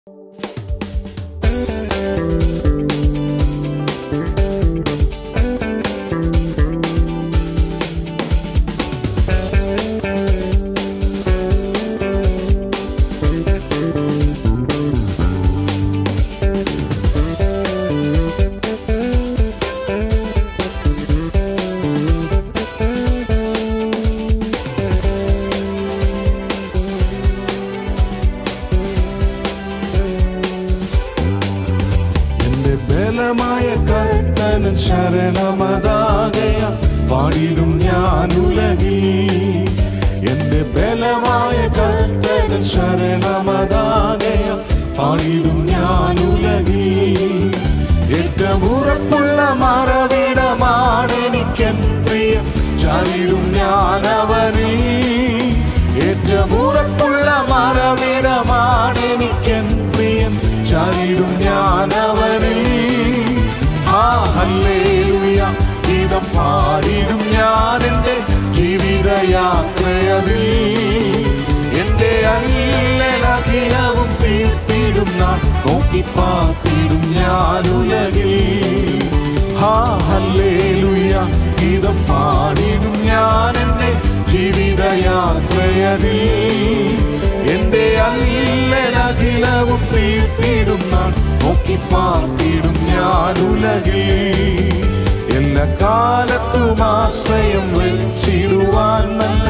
എന്റെ ബലമായ കർത്തനൻ ശരണമതാകയ പാടിടും ഞാൻ ഉലകിൽ എന്റെ ബലമായ കർത്തനൻ ശരണമതാകയ പാടിടും ഞാൻ ഉലകിൽ ഏറ്റവും ഉറപ്പുള്ള മറവിടമാണ് എനിക്കൻ പ്രിയം ചാരിടും ഞാൻ അവനിൽ ഏറ്റവും ഉറപ്പുള്ള മറവിടമാണ് എനിക്കൻ പ്രിയം ചാരിടും ഞാൻ അവനിൽ ആ ഹല്ലേലൂയ ഗീതം പാടിടും ഞാൻ എൻ്റെ ജീവിതയാത്രയതിൽ എൻ്റെ അല്ലലഖിലവും തീർത്തിടും നാം നോക്കി പാർത്തിടും ഞാൻ ഉലകിൽ ഹാ ഹല്ലേലൂയ ഗീതം പാടിടും ഞാൻ എൻ്റെ ജീവിതയാത്രയതിൽ എന്റെ അല്ലലഖിലവും തീർത്തിടും നാം നോക്കി പാർത്തിടും ഞാൻ ഉലകിൽ എല്ലാ കാലത്തും ആശ്രയം വെച്ചിടുവാൻ നല്ല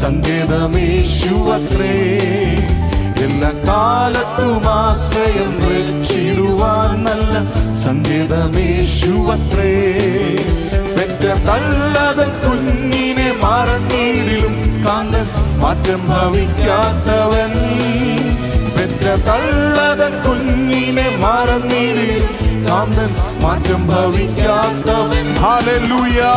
സങ്കേതമേശുവത്രേ എല്ലാ കാലത്തും ആശ്രയം വെച്ചിടുവാൻ നല്ല സങ്കേതമേശുവത്രേ പെറ്റ തള്ളതൻ കുഞ്ഞിനെ മറന്നീടിലും കാന്തൻ മാറ്റം ഭവിക്കാത്തവൻ പെറ്റ തള്ളതൻ കുഞ്ഞിനെ മറന്നീടിലും കാന്തൻ മാറ്റം ഭവിക്കാത്തവൻ ഹല്ലേലൂയ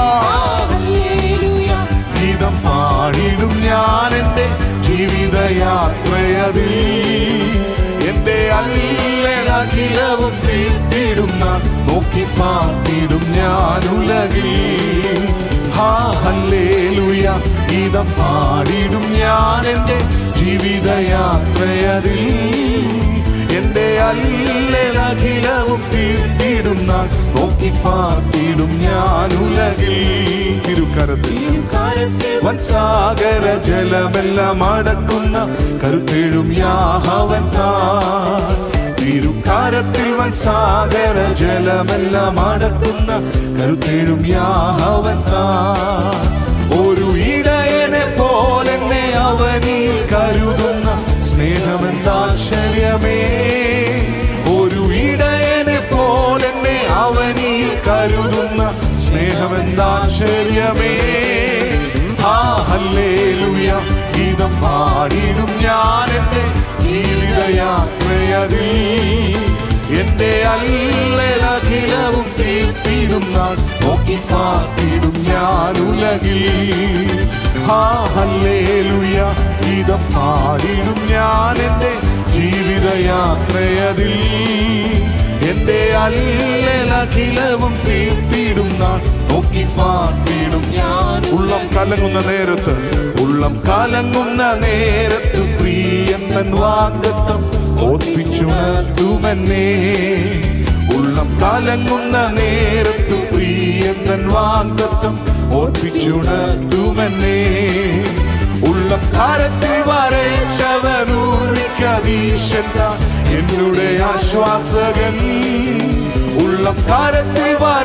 ഗീതം പാടിടും ഞാൻ എൻ്റെ ജീവിതയാത്രയതിൽ എന്റെ അല്ലലഖിലവും തീർത്തിടും നാം നോക്കി പാർത്തിടും ഞാൻ ഉലകിൽ ഹാ ഹല്ലേലൂയ ഗീതം പാടിടും ഞാൻ എൻ്റെ ജീവിതയാത്രയതിൽ എന്റെ അല്ലലഖിലവും തീർത്തിടും നാം നോക്കി പാർത്തിടും ഞാൻ ഉലകിൽ തിരുക്കരത്തിൽ വൻസാഗര ജലമെല്ലാം അടക്കുന്ന കരുത്തേഴും യാഹവൻ താൻ തിരുക്കാരത്തിൽ വൻസാഗര ജലമെല്ലാം അടക്കുന്ന കരുത്തേഴും യാഹവൻ താൻ ഒരു ഇടയനെ പോലെന്നെ അവനിൽ കരുതുന്ന സ്നേഹമെന്താശ്ചര്യമേ ഒരു ഇടയനെ പോലെന്നെ അവനിൽ കരുതുന്ന സ്നേഹമെന്താശ്ചര്യമേ ആ ഹല്ലേലൂയ ഗീതം പാടിടും ഞാൻ എൻ്റെ ജീവിതയാത്രയതിൽ എന്റെ അല്ലലഖിലവും തീർത്തിടും നാൾ നോക്കി പാർത്തിടും ഞാൻ ഉലകിൽ ആ ഹല്ലേലൂയ ഗീതം പാടിടും ഞാൻ എൻ്റെ ജീവിതയാത്രയതിൽ എന്റെ അല്ലലഖിലവും തീർത്തിടും നാൾ നോക്കി പാർത്തിടും ഞാൻ ഉള്ളം കലങ്ങുന്ന നേരത്ത് ഉള്ളം കലങ്ങുന്ന നേരത്ത് പ്രിയൻ തൻ വാഗ്ദത്തം ഓർപ്പിച്ചുണർത്തുമെന്നേ ഉള്ളം കലങ്ങുന്ന നേരത്ത് പ്രിയൻ തൻ വാഗ്ദത്തം ഓർപ്പിച്ചുണർത്തുമെന്നേ ഉള്ളം കാലത്തിൽ വരച്ചവനൂരിക്കതീശൻ എന്നുടെ ആശ്വാസകൻ ഉള്ളം കാലത്തിൽ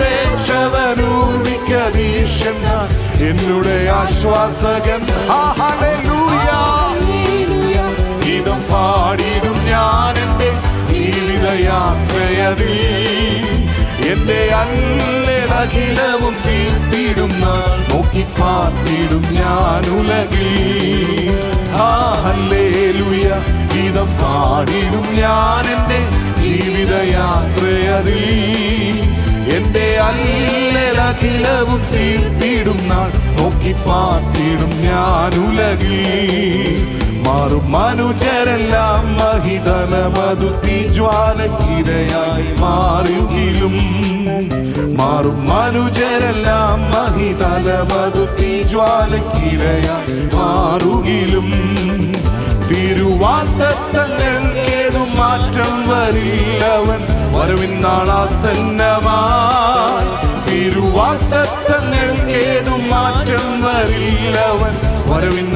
വരച്ചവനൂരിക്കതീശൻ എന്നുടെ ആശ്വാസകൻ ആ, ഹല്ലേലൂയ. ഗീതം പാടിടും ഞാൻ എൻ്റെ ജീവിതയാത്രയതിൽ എന്റെ അല്ലലഖിലവും തീർത്തിടും നാൾ നോക്കി പാർത്തിടും ഞാൻ ഉലകിൽ ആ ഹല്ലേലൂയ ഗീതം പാടിടും ഞാൻ എൻ്റെ ജീവിതയാത്രയതിൽ എന്റെ അല്ലലഖിലവും തീർത്തിടും നാൾ നോക്കി പാർത്തിടും ഞാൻ ഉലകിൽ മാറും മനുജരെല്ലാം മഹിതല മധു തീജ്വാലക്കിരയായി മാറുകിലും മാറും മനുജരെല്ലാം മഹിതല മധു തീജ്വാലക്കിരയായി മാറുകിലും തിരുവാത്തങ്ങൾ ഏതും മാറ്റം വരില്ലവൻ വരവിൻ നാളാസന്നമായി തിരുവാത്തങ്ങൾക്കേതും മാറ്റം വരില്ലവൻ വരവിൻ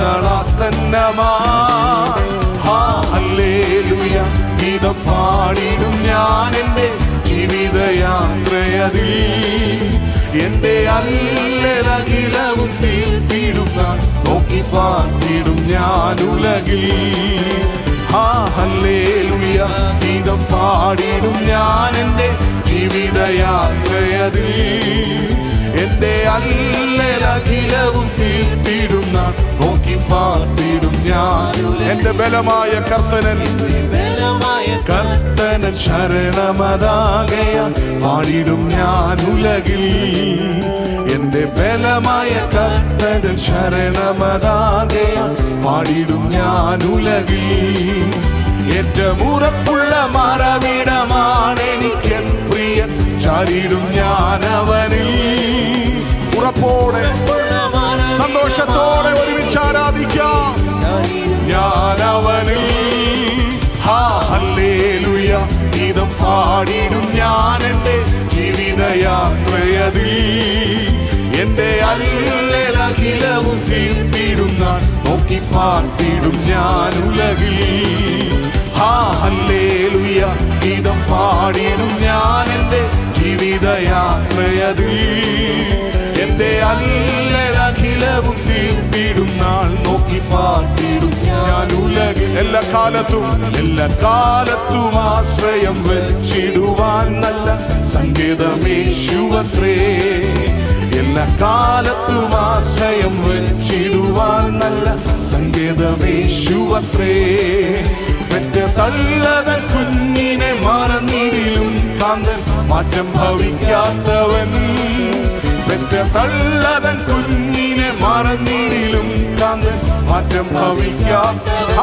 നാളാസന്നമായി ഹാ ഹല്ലേലൂയ ഗീതം പാടിടും ഞാൻ എൻ്റെ ജീവിതയാത്രയതിൽ എന്റെ അല്ലലകിലവും തീർത്തിടും ഞാൻ നോക്കി പാർത്തിടും ഞാൻ ഉലകിൽ ഹാ ഹല്ലേലൂയ ഗീതം പാടിടും ഞാൻ എൻ്റെ ജീവിതയാത്രയതിൽ എന്റെ അല്ലലകിലവും തീർത്തിടും ഞാൻ നോക്കി പാർത്തിടും ഞാൻ എന്റെ ബലമായ കർത്തനൻ കർത്തനൻ ശരണമതാകയ പാടിടും ഞാൻ ഉലകിൽ എന്റെ ബലമായ കർത്തനൻ ശരണമതാകയ പാടിടും ഞാൻ ഉലകിൽ ഏറ്റവും ഉറപ്പുള്ള മറവിടമാണ് എനിക്ക് പ്രിയൻ ചാരിടും ഞാൻ അവനിൽ ഉറപ്പോടെ സന്തോഷത്തോടെ ഒരുമിച്ച് ആരാധിക്കാം ഞാൻ അവനിൽ ഹാ ഹല്ലേലൂയ ഗീതം പാടിടും ഞാൻ എൻ്റെ ജീവിതയാത്രയതിൽ എൻ്റെ അല്ലലഖിലവും തീർത്തിടും നാൾ നോക്കി പാർത്തിടും ഞാൻ ഉലകിൽ ഹാ ഹല്ലേലൂയ ഗീതം പാടിടും ഞാൻ എൻ്റെ ജീവിതയാത്രയതിൽ എന്റെ അല്ലലഖിലവും തീർത്തിടും നാൾ നോക്കി പാർത്തിടും ഞാൻ ഉലകിൽ എല്ലാ കാലത്തും എല്ലാ കാലത്തും ആശ്രയം വെച്ചിടുവാൻ നല്ല സങ്കേതമേശുവത്രേ എല്ലാ കാലത്തും ആശ്രയം വെച്ചിടുവാൻ നല്ല സങ്കേതമേശുവത്രേ പെറ്റ തള്ളതൻ കുഞ്ഞിനെ മറന്നിരിലും കാന്തൻ മാറ്റം ഭവിക്കാത്തവൻ പെറ്റ തള്ളതൻ കുഞ്ഞിനെ മറന്നിരിലും കാന്തൻ മാറ്റം ഭവിക്കാത്ത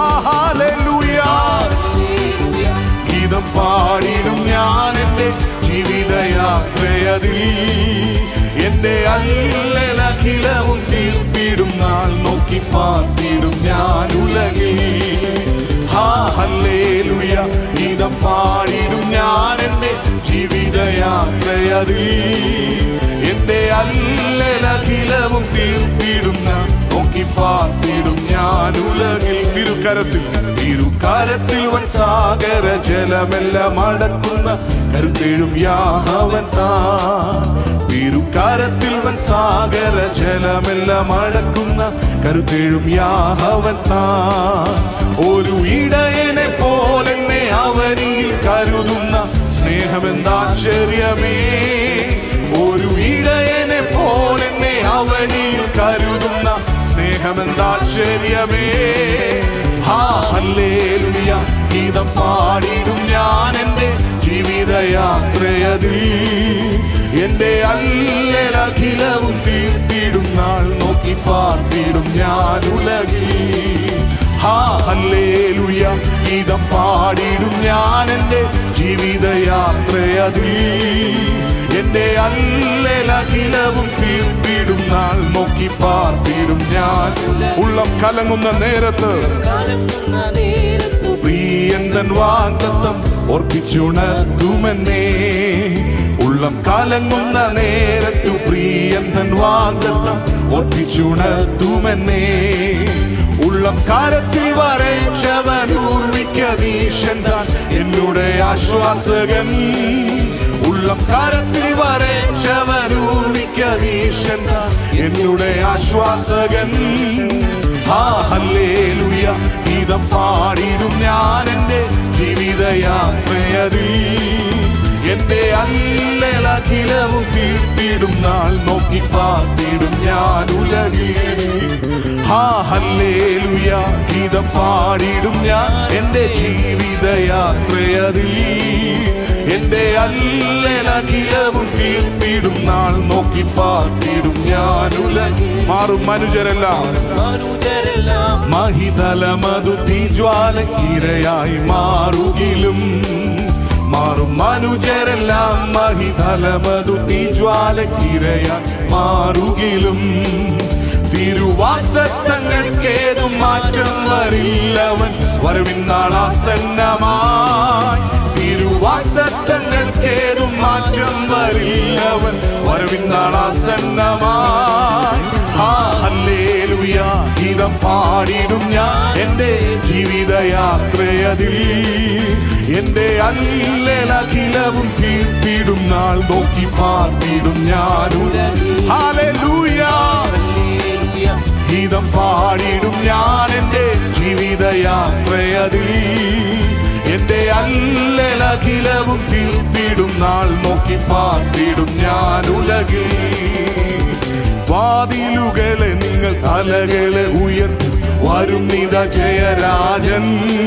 ഗീതം പാടിടും ഞാൻ എൻ്റെ ജീവിതയാത്രയതിൽ എന്റെ അല്ലലഖിലവും തീർപ്പിടും നാൾ നോക്കി പാർത്തിടും ഞാൻ ഉലകിൽ ഹാ ഹല്ലേലൂയ ഗീതം പാടിടും ഞാൻ എൻ്റെ ജീവിതയാത്രയതിൽ എന്റെ അല്ലലഖിലവും തീർപ്പിടും നാൾ നോക്കി പാർത്തിടും ഞാൻ ഉലകിൽ തിരുക്കരത്തിൽ തിരുക്കരത്തിൽ വൻ സാഗര ജലമെല്ലാം അടക്കുന്ന കരുത്തേഴും യാഹവൻ താൻ തിരുക്കരത്തിൽ വൻ സാഗര ജലമെല്ലാം അടക്കുന്ന കരുത്തേഴും യാഹവൻ താൻ ഒരു ഇടയനെ പോലെന്നെ അവനിൽ കരുതുന്ന സ്നേഹമെന്താശ്ചര്യമേ ഒരു ഇടയനെ പോലെന്നെ അവനിൽ കരുതുന്ന സ്നേഹമെന്താശ്ചര്യമേ ഹാ ഹല്ലേലൂയ ഗീതം പാടിടും ഞാൻ എൻ്റെ ജീവിതയാത്രയതിൽ എൻ്റെ അല്ലലഖിലവും തീർത്തിടും നാൾ നോക്കി പാർത്തിടും ഞാൻ ഉലകിൽ ഹാ ഹല്ലേലൂയ ഗീതം പാടിടും ഞാൻ എൻ്റെ ജീവിതയാത്രയതിൽ എന്റെ അല്ലലഖിലവും തീർത്തിടും നാൾ നോക്കി പാർത്തിടും ഞാൻ ഉള്ളം കലങ്ങുന്ന നേരത്ത് പ്രിയന്തൻ വാഗ്ദത്തം ഓർപ്പിച്ചുണർത്തുമെന്നേ ഉള്ളം കലങ്ങുന്ന നേരത്തു പ്രിയന്തൻ വാഗ്ദത്തം ഓർപ്പിച്ചുണർത്തുമെന്നേ ഉള്ളം കാലത്തിൽ വരച്ചവൻ ഊർമിക്ക വീശൻ താൻ എന്നുടെ ആശ്വാസകൻ ഉള്ളം കാലത്തിൽ വരച്ചവൻ ഊർമിക്ക വീശൻ താൻ എന്നുടെ ആശ്വാസകൻ ആ ഹല്ലേലൂയ ഗീതം പാടിടും ഞാൻ എൻ്റെ ജീവിതയാത്രയതിൽ എന്റെ അല്ലലഖിലവും തീർത്തിടും നാൾ നോക്കി പാർത്തിടും ഞാൻ ഉലകിൽ ഹാ ഹല്ലേലൂയ ഗീതം പാടിടും ഞാൻ എൻ്റെ ജീവിതയാത്രയതിൽ എന്റെ അല്ലലഖിലവും തീർത്തിടും നാൾ നോക്കി പാർത്തിടും ഞാൻ ഉലകിൽ മാറും മനുജരെല്ലാം മഹിതലമതു തീജ്വാലക്കിരയായി മാറുകിലും മാറും മനുജരെല്ലാം മഹിതലമതു തീജ്വാലക്കിരയായി മാറുകിലും തിരുവാഗ്ദത്തങ്ങൾക്കേതും മാറ്റം വരില്ലവൻ വരവിൻ നാളാസന്നമായി തിരുവാഗ്ദത്തങ്ങൾക്കേതും മാറ്റം വരില്ലവൻ വരവിൻ നാളാസന്നമായി ഹാ ഹല്ലേലൂയ ഗീതം പാടിടും ഞാൻ എൻ്റെ ജീവിതയാത്രയതിൽ എൻ്റെ അല്ലലഖിലവും തീർത്തിടും നാൾ നോക്കി പാർത്തിടും ഞാനും ഹാലൂയ ഗീതം പാടിടും ഞാൻ എൻ്റെ ജീവിതയാത്രയതിൽ എൻ്റെ അല്ലലഖിലവും തീർത്തിടും നാൾ നോക്കി പാർത്തിടും ഞാൻ ഉലകിൽ വാതിലുകളെ നിങ്ങൾ തലകളെ ഉയർത്തി വരും നിത ജയരാജൻ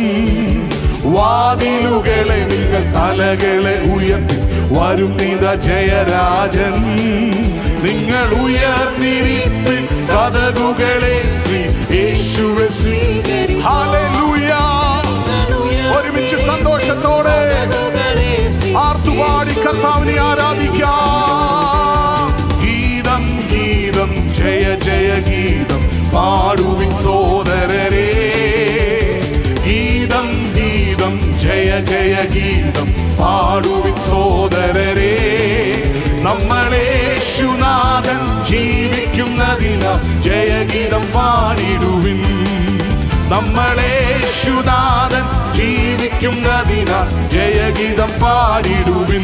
വാതിലുകളെ നിങ്ങൾ തലകളെ ഉയർത്തി വരും നിത ജയരാജൻ നിങ്ങൾ ഉയർന്നിരിപ്പ് കഥകുകളെ ശ്രീ യേശുവെ സ്വീകരി ഹല്ലേലൂയ ഒരുമിച്ച് സന്തോഷത്തോടെ ആർത്തുപാടി കർത്താവിനെ ആരാധിക്കാം ഗീതം ഗീതം ജയ ജയ ഗീതം പാടുവിൻ സോദരരേ ഗീതം ഗീതം ജയ ജയ ഗീതം പാടുവിൻ സോദരരേ നമ്മളേശുനാഥൻ ജീവിക്കുന്നതിനാൽ ജയഗീതം പാടിടുവിൻ നമ്മളേശുനാഥൻ ജീവിക്കുന്നതിനാൽ ജയഗീതം പാടിടുവിൻ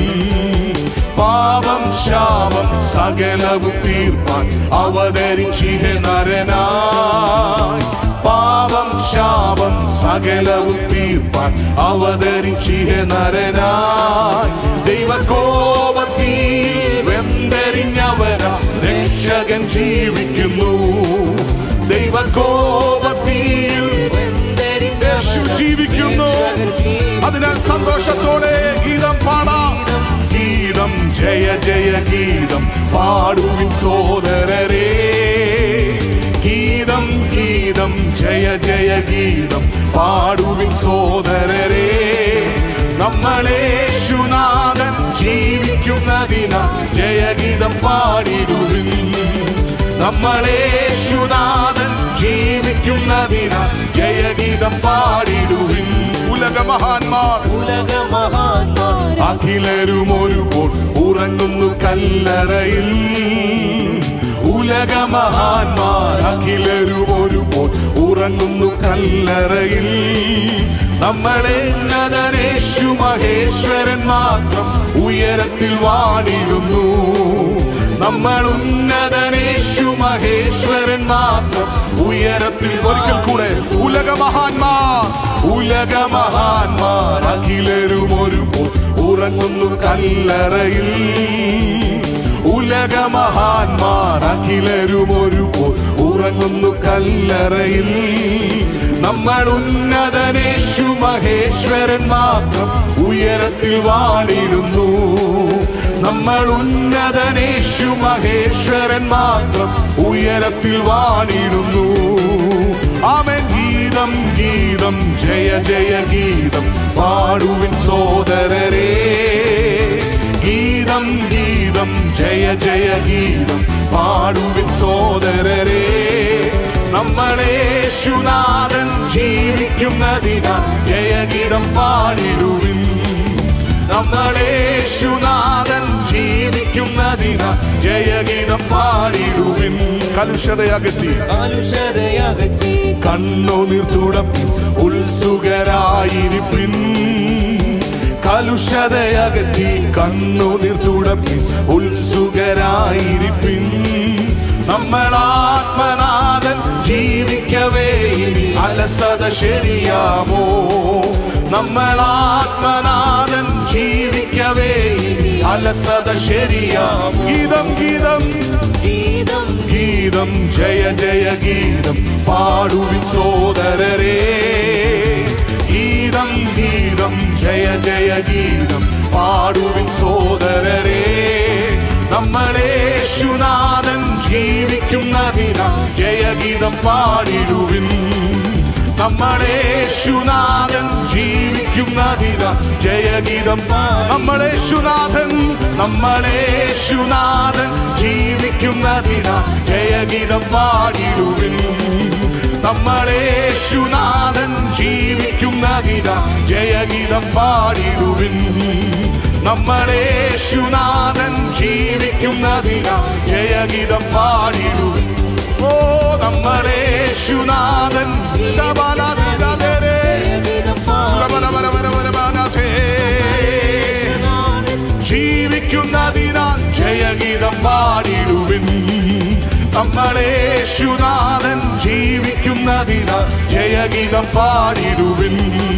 പാപം ശാപം സകലവും തീർപ്പാൻ അവതരിച്ചിഹ നരനായി പാപം ശാപം സകലവും തീർപ്പാൻ അവതരിച്ചിഹ നരനായി ദൈവകോപത്തിൽ വെന്തരിഞ്ഞവനാ രക്ഷകൻ ജീവിക്കുന്നു ദൈവകോപത്തിൽ യേശു ജീവിക്കുന്നു അതിനാൽ സന്തോഷത്തോടെ ഗീതം പാടാം ഗീതം ജയ ജയ ഗീതം പാടുവിൻ സോദരരേ ഗീതം ഗീതം ജയ ജയ ഗീതം പാടുവിൻ സോദരരേ നമ്മളേശുനാഥൻ ജീവിക്കുന്നതിനാൽ ജയഗീതം പാടിടുവിൻ നമ്മളേശുനാഥൻ ജീവിക്കുന്നതിനാൽ ജയഗീതം പാടിടുവിൻ ഉലകമഹാന്മാർ അഖിലരും ഒരുപോൾ ഉറങ്ങുന്നു കല്ലറയിൽ ഉലകമഹാന്മാർ അഖിലരും ഒരുപോൾ ഉറങ്ങുന്നു കല്ലറയിൽ നമ്മളെ നദനേശു മഹേശ്വരൻ മാത്രം ഉയരത്തിൽ വാണിടുന്നു നമ്മൾ ഉന്നതനേശു മഹേശ്വരൻ മാത്രം ഉയരത്തിൽ ഒരിക്കൽ കൂടെ ഉലകമഹാന്മാർ ഉലകമഹാന്മാർ അഖിലരും ഒരുപോൾ ഉറങ്ങുന്നു കല്ലറയിൽ ഉലകമഹാന്മാർ അഖിലരും ഒരുപോൾ ഉറങ്ങുന്നു കല്ലറയിൽ നമ്മൾ ഉന്നതനേശു മഹേശ്വരൻ മാത്രം ഉയരത്തിൽ വാണിടുന്നു നമ്മൾ ഉന്നതനേശു മഹേശ്വരൻ മാത്രം ഉയരത്തിൽ വാണിടുന്നു അവൻ ഗീതം ഗീതം ജയ ജയ ഗീതം പാടുവിൻ സോദരരേ ഗീതം ഗീതം ജയ ജയ ഗീതം പാടുവിൻ സോദരരേ നമ്മളേശുനാഥൻ ജീവിക്കുന്നതിനാൽ ജയഗീതം പാടിടുവിൻ നമ്മളേശുനാഥൻ ജീവിക്കുന്നതിനാൽ ജയഗീതം പാടിടുവിൻ കലുഷതയകറ്റി കണ്ണുനീർ തുടപ്പി ഉത്സുകരായിരിപ്പിൻ കലുഷതയകറ്റി കണ്ണുനീർ തുടപ്പി ഉത്സുകരായിരിപ്പിൻ നമ്മൾ ആത്മനാഥൻ ജീവിക്കവേ ഇനി അലസത ശരിയാമോ നമ്മൾ ആത്മനാഥൻ ജീവിക്കവേ ഇനി അലസത ശരിയാമോ ഗീതം ഗീതം ഗീതം ജയ ജയ ഗീതം പാടുവിൻ സോദരരേ ഗീതം ഗീതം ജയ ജയ ഗീതം പാടുവിൻ സോദരരേ നമ്മളേശുനാഥൻ ജീവിക്കുന്നതിനാൽ ജയഗീതം പാടിടുവിൻ നമ്മളേശുനാഥൻ ജീവിക്കുന്നതിന ജയഗീതം നമ്മളേശുനാഥൻ നമ്മളേശുനാഥൻ ജീവിക്കുന്നതിന ജയഗീതം പാടിടുവിൻ നമ്മളേശുനാഥൻ ജീവിക്കുന്നതിന ജയഗീതം പാടിടുവിൻ നമ്മളേശുനാഥൻ ജീവിക്കുന്നതിന ജയഗീതം പാടിടുവിൻ ഓ നമ്മളേശുനാഥൻ ശബാലാതിരാതേരേ. സുരബലബലബലബലബലബലേ. ജീവിക്കുന്നതിനാൽ ജയഗീതം പാടിടുവിൻ നമ്മളേശുനാഥൻ ജീവിക്കുന്നതിനാൽ ജയഗീതം പാടിടുവിൻ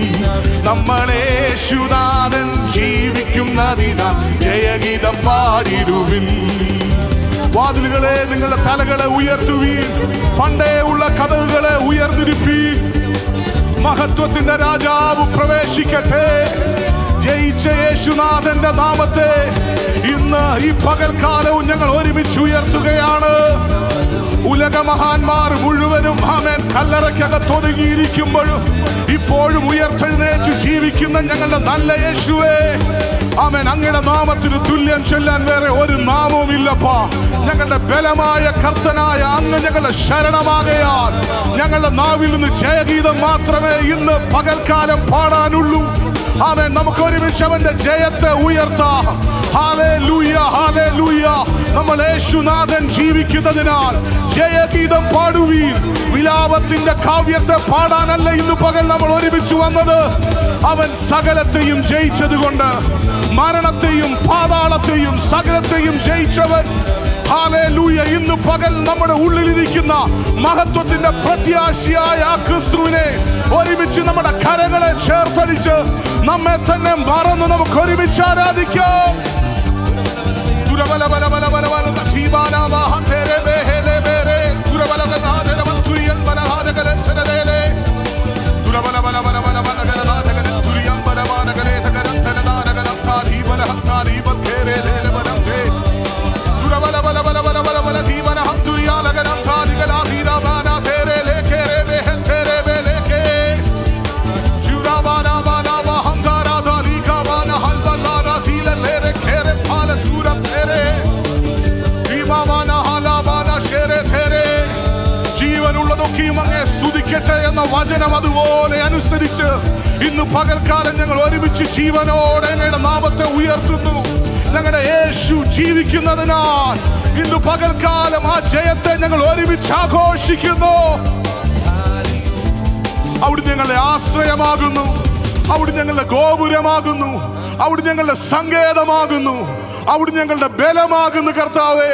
നമ്മളേശുനാഥൻ ജീവിക്കുന്നതിനാൽ ജയഗീതം പാടിടുവിൻ വാതിലുകളെ നിങ്ങളുടെ തലകളെ ഉയർത്തുവീൻ പണ്ടേ ഉള്ള കഥകളെ ഉയർന്നിരിപ്പീൻ മഹത്വത്തിന്റെ രാജാവ് പ്രവേശിക്കട്ടെ ജയിച്ച യേശുനാഥന്റെ നാമത്തെ ഇന്ന് ഈ പകൽക്കാലവും ഞങ്ങൾ ഒരുമിച്ച് ഉയർത്തുകയാണ് ഉലക മഹാന്മാർ മുഴുവനും ആമേൻ കല്ലറയ്ക്കകത്തൊതുങ്ങിയിരിക്കുമ്പോഴും ഇപ്പോഴും ഉയർത്തെഴുന്നേറ്റ് ജീവിക്കുന്ന ഞങ്ങളുടെ നല്ല യേശുവേ ആമേൻ അങ്ങയുടെ നാമത്തിന് തുല്യം ചൊല്ലാൻ വേറെ ഒരു നാമവും ഇല്ലപ്പാ ഞങ്ങളുടെ ബലമായ കർത്തനായ അങ്ങ് ഞങ്ങളുടെ ശരണമാകയാൽ ഞങ്ങളുടെ നാവിൽ നിന്ന് ജയഗീതം മാത്രമേ ഇന്ന് പകൽക്കാലം പാടാനുള്ളൂ ആമേൻ നമുക്ക് ഒരുമിച്ച് അവന്റെ ജയത്തെ ഉയർത്താം ഹാലേ ലൂയ ഹാലേ ലൂയ നമ്മൾ യേശുനാഥൻ ജീവിക്കുന്നതിനാൽ ജയഗീതം പാടുവീൻ വിലാപത്തിന്റെ കാവ്യത്തെ പാടാനല്ല ഇന്ന് പകൽ നമ്മൾ ഒരുമിച്ച് വന്നത് അവൻ സകലത്തെയും ജയിച്ചതുകൊണ്ട് മരണത്തെയും പാതാളത്തെയും സകലത്തെയും ജയിച്ചവൻ ഹാലേലൂയ ഇന്ന് പകൽ നമ്മുടെ ഉള്ളിലിരിക്കുന്ന മഹത്വത്തിന്റെ പ്രത്യാശിയായ ആ ക്രിസ്തുവിനെ ഒരുമിച്ച് നമ്മുടെ കരങ്ങളെ ചേർത്തടിച്ച് നമ്മെ തന്നെ മറന്ന് നമുക്ക് ഒരുമിച്ച് ആരാധിക്കാം ദുരബലബലബലബലബല ദീപാനാവാഹ തേരെ ബേഹേലെ ബേരെ ദുരബലബലനാഥരവൻ തുര്യൻ ബലഹാദകരൻ ദുരബലബലബലബലബലഗരനാഥകരൻ തുര്യം ബലവാനകരേതകരൻ തനദാനകരം താധീബലഹം താധീബൽ ഖേരേലേലബലം തേ ദുരബലബലബലബലബലബല ദീപനഹം തുര്യാലകരം താധികലാധീരവാന തേരേലേ ഖേരേബേഹ തേരേബേലേക്കേ ശിവരാവാനാവാനാവാഹം ധാരാധാലീകാവാന ഹൽവല്ലാന ധീലലേരെ ഖേരെ ഫാല സൂരം തേരേ ഭീമാവാന ഹാലാവാന ശേരെ തേരേ ജീവനുള്ളതൊക്കെയും അങ്ങേ സ്തുതിക്കട്ടെ എന്ന വചനം അതുപോലെ അനുസരിച്ച് ഇന്ന് പകൽക്കാലം ഞങ്ങൾ ഒരുമിച്ച് ജീവനോടെ അങ്ങയുടെ നാമത്തെ ഉയർത്തുന്നു ഞങ്ങളുടെ യേശു ജീവിക്കുന്നതിനാൽ ഇന്ന് പകൽക്കാലം ആ ജയത്തെ ഞങ്ങൾ ഒരുമിച്ച് ആഘോഷിക്കുന്നു അവിടുന്ന് ഞങ്ങളുടെ ആശ്രയമാകുന്നു അവിടുന്ന് ഞങ്ങളുടെ ഗോപുരമാകുന്നു അവിടുന്ന് ഞങ്ങളുടെ സങ്കേതമാകുന്നു അവിടുന്ന് ഞങ്ങളുടെ ബലമാകുന്നു കർത്താവേ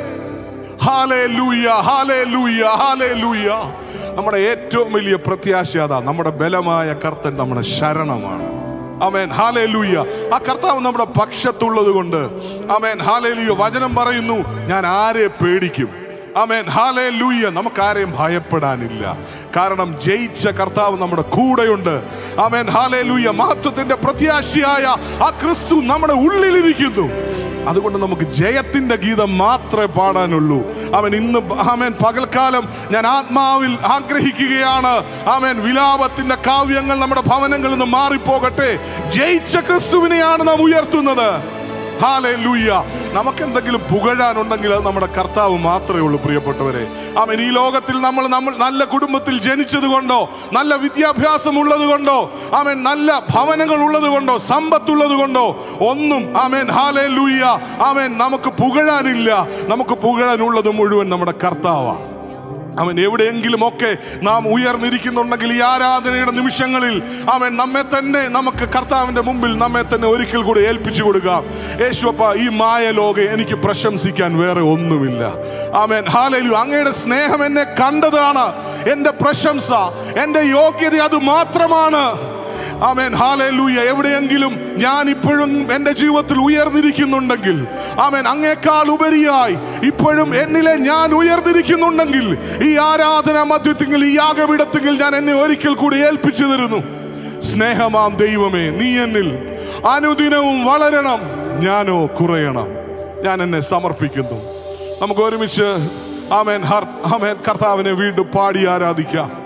ഹാലേലൂയ ഹാലേലൂയ ഹാലേലൂയ നമ്മുടെ ഏറ്റവും വലിയ പ്രത്യാശ അതാ നമ്മുടെ ബലമായ കർത്തൻ നമ്മുടെ ശരണമാണ് അമേൻ ഹാലേലൂയ ആ കർത്താവ് നമ്മുടെ പക്ഷത്തുള്ളത് കൊണ്ട് അമേൻ ഹാലേലൂയ വചനം പറയുന്നു ഞാൻ ആരെ പേടിക്കും അമേൻ ഹാലേ ലൂയ നമുക്കാരെയും ഭയപ്പെടാനില്ല കാരണം ജയിച്ച കർത്താവ് നമ്മുടെ കൂടെയുണ്ട് അമേൻ ഹാലേ ലൂയ മഹത്വത്തിന്റെ പ്രത്യാശിയായ ആ ക്രിസ്തു നമ്മുടെ ഉള്ളിലിരിക്കുന്നു അതുകൊണ്ട് നമുക്ക് ജയത്തിന്റെ ഗീതം മാത്രമേ പാടാനുള്ളൂ അവൻ ഇന്ന് ആമേൻ പകൽക്കാലം ഞാൻ ആത്മാവിൽ ആഗ്രഹിക്കുകയാണ് ആമേൻ വിലാപത്തിന്റെ കാവ്യങ്ങൾ നമ്മുടെ ഭവനങ്ങളിൽ നിന്ന് മാറിപ്പോകട്ടെ ജയിച്ച ക്രിസ്തുവിനെയാണ് നാം ഉയർത്തുന്നത് ഹാലൂയ്യ നമുക്ക് എന്തെങ്കിലും പുകഴാനുണ്ടെങ്കിൽ അത് നമ്മുടെ കർത്താവ് മാത്രമേ ഉള്ളൂ പ്രിയപ്പെട്ടവരെ അവൻ ഈ ലോകത്തിൽ നമ്മൾ നമ്മൾ നല്ല കുടുംബത്തിൽ ജനിച്ചത് കൊണ്ടോ നല്ല വിദ്യാഭ്യാസം ഉള്ളത് കൊണ്ടോ അവൻ നല്ല ഭവനങ്ങൾ ഉള്ളത് കൊണ്ടോ സമ്പത്തുള്ളത് കൊണ്ടോ ഒന്നും ആമേൻ ഹാലേ ലൂയ്യ ആമേൻ നമുക്ക് പുകഴാനില്ല നമുക്ക് പുകഴാനുള്ളത് മുഴുവൻ നമ്മുടെ കർത്താവാണ് അവൻ എവിടെയെങ്കിലും ഒക്കെ നാം ഉയർന്നിരിക്കുന്നുണ്ടെങ്കിൽ ഈ ആരാധനയുടെ നിമിഷങ്ങളിൽ അവൻ നമ്മെ തന്നെ നമുക്ക് കർത്താവിന്റെ മുമ്പിൽ നമ്മെ തന്നെ ഒരിക്കൽ കൂടി ഏൽപ്പിച്ചു കൊടുക്കാം യേശുപ്പ ഈ മായ ലോക എനിക്ക് പ്രശംസിക്കാൻ വേറെ ഒന്നുമില്ല ആമേൻ ഹാലലു അങ്ങയുടെ സ്നേഹം എന്നെ കണ്ടതാണ് എൻ്റെ പ്രശംസ എൻ്റെ യോഗ്യത അത് മാത്രമാണ് ആമേൻ ഹാലേലൂയ എവിടെയെങ്കിലും ഞാൻ ഇപ്പോഴും എൻ്റെ ജീവിതത്തിൽ ഉയർന്നിരിക്കുന്നുണ്ടെങ്കിൽ ആമേൻ അങ്ങേക്കാൾ ഉപരിയായി ഇപ്പോഴും എന്നിലെ ഞാൻ ഉയർന്നിരിക്കുന്നുണ്ടെങ്കിൽ ഈ ആരാധന മധ്യത്തിൽ ഈ യാഗപീഠത്തിൽ ഞാൻ എന്നെ ഒരിക്കൽ കൂടി ഏൽപ്പിച്ചു തരുന്നു സ്നേഹമാം ദൈവമേ നീ എന്നിൽ അനുദിനവും വളരണം ഞാനോ കുറയണം ഞാൻ എന്നെ സമർപ്പിക്കുന്നു നമുക്ക് ഒരുമിച്ച് ആമേൻ ഹർ ആമേൻ കർത്താവിനെ വീണ്ടും പാടി ആരാധിക്കാം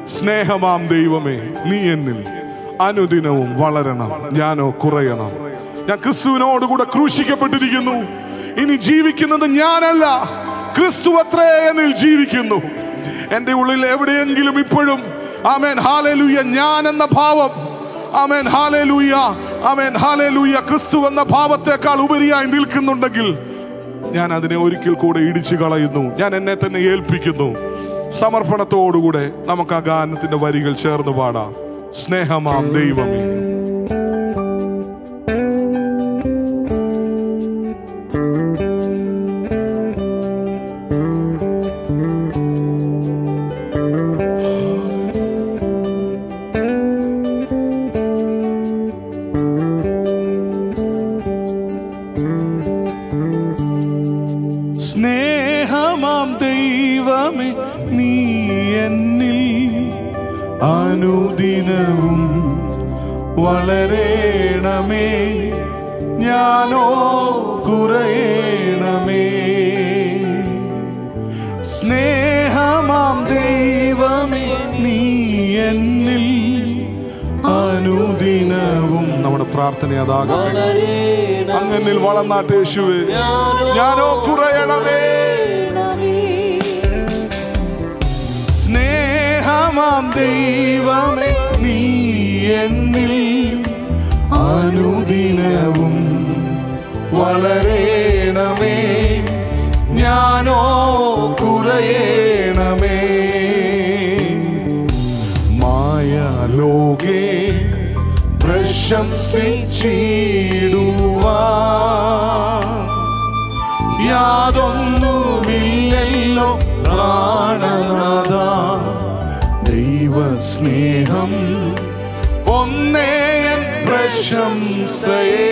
സ്നേഹമാം ദൈവമേ നീ എന്നിൽ അനുദിനവും വളരണം ഞാനോ കുറയണം ഞാൻ ക്രിസ്തുവിനോടുകൂടെ ക്രൂശിക്കപ്പെട്ടിരിക്കുന്നു ഇനി ജീവിക്കുന്നത് ഞാനല്ല ക്രിസ്തു അത്രേ എന്നിൽ ജീവിക്കുന്നു എൻ്റെ ഉള്ളിൽ എവിടെയെങ്കിലും ഇപ്പോഴും ആമേൻ ഹാലലൂയ ഞാൻ എന്ന ഭാവം ആമേൻ ഹാലലൂയ ആമേൻ ഹാലലൂയ ക്രിസ്തു എന്ന ഭാവത്തെക്കാൾ ഉപരിയായി നിൽക്കുന്നുണ്ടെങ്കിൽ ഞാൻ അതിനെ ഒരിക്കൽ കൂടെ ഇടിച്ചു കളയുന്നു ഞാൻ എന്നെ തന്നെ ഏൽപ്പിക്കുന്നു സമർപ്പണത്തോടുകൂടെ നമുക്ക് ആ ഗാനത്തിന്റെ വരികൾ ചേർന്ന് പാടാം സ്നേഹമാം ദൈവമേ സ്നേഹമാം ദൈവമേ നീ എന്നിൽ അനുദിനവും വളരേണമേ ഞാനോ കുറയണമേ സ്നേഹമാം ദൈവമേ നീ എന്നിൽ അനുദിനവും നമ്മുടെ പ്രാർത്ഥന അതാകട്ടെ അങ്ങനിൽ വളർന്നാട്ട് യേശുവേ ഞാനോ കുറയണമേ സ്നേഹമാം ദൈവമേ നീ എന്നിൽ അനുദിനവും വളരേണമേ ഞാനോ കുറയണമേ മായലോകേ പ്രശംസിച്ചിടുവാൻ യാതൊന്നുമില്ലല്ലോ പ്രാണനാഥ ദൈവസ്നേഹം ഒന്നേയൻ പ്രശംസയേ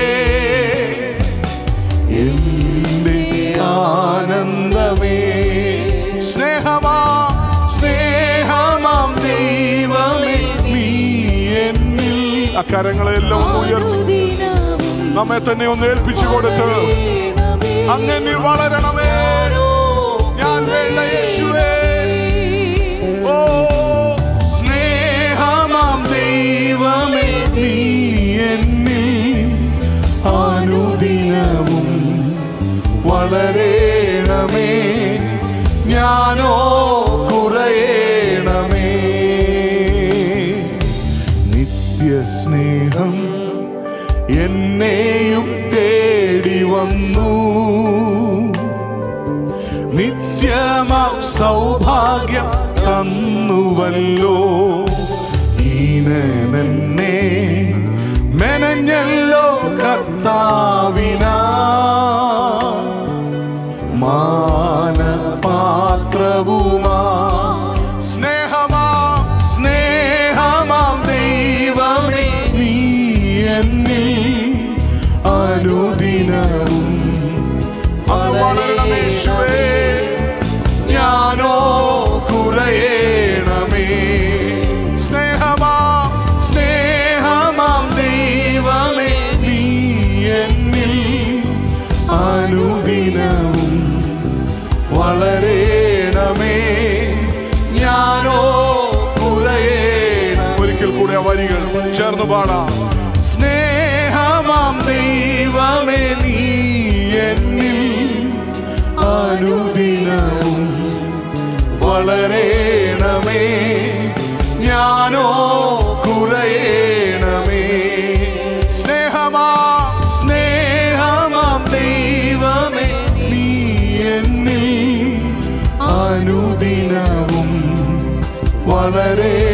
എന്റെ ആനന്ദമേ സ്നേഹമാ സ്നേഹമാം ദൈവമേ നീ എന്നിൽ അക്കരങ്ങളെല്ലാം ഒന്ന് ഉയർത്തി നമ്മെ തന്നെ ഒന്ന് ഏൽപ്പിച്ചു കൊടുത്ത് അങ്ങനെ വളരണമേ ഞാൻ വേണ്ട യേശുവേ ഓ സ്നേഹമാം ദൈവമേ നീ എന്നിൽ അനുദിനവും വളരേണമേ ഞാനോ കുറയണമേ നിത്യസ്നേഹം എന്നെയും തേടി വന്നു നിത്യമാം സൗഭാഗ്യം തന്നുവല്ലോ ഈനനെ മെനഞ്ഞല്ലോ കർത്താവിനാ മാനപാത്രവുമാ സ്നേഹമാ സ്നേഹമാം ദൈവമേ നീ എന്നിൽ അനുദിനവും അങ്ങ് വളരണമേ യേശുവേ ഞാനോ കുറയണമേ സ്നേഹമാ സ്നേഹമാം ദൈവമേ നീ എന്നിൽ അനുദിനവും വളരേണമേ ഞാനോ കുറയേണം ഒരിക്കൽ കൂടെ ആ വരികൾ ചേർന്ന് പാടാം സ്നേഹമാം ദൈവമേ നീ എന്നിൽ അനുദിനവും വളരേണമേ ഞാനോ കുറയേണമേ സ്നേഹമാ സ്നേഹമാം ദൈവമേ നീ എന്നിൽ അനുദിനവും വളരേ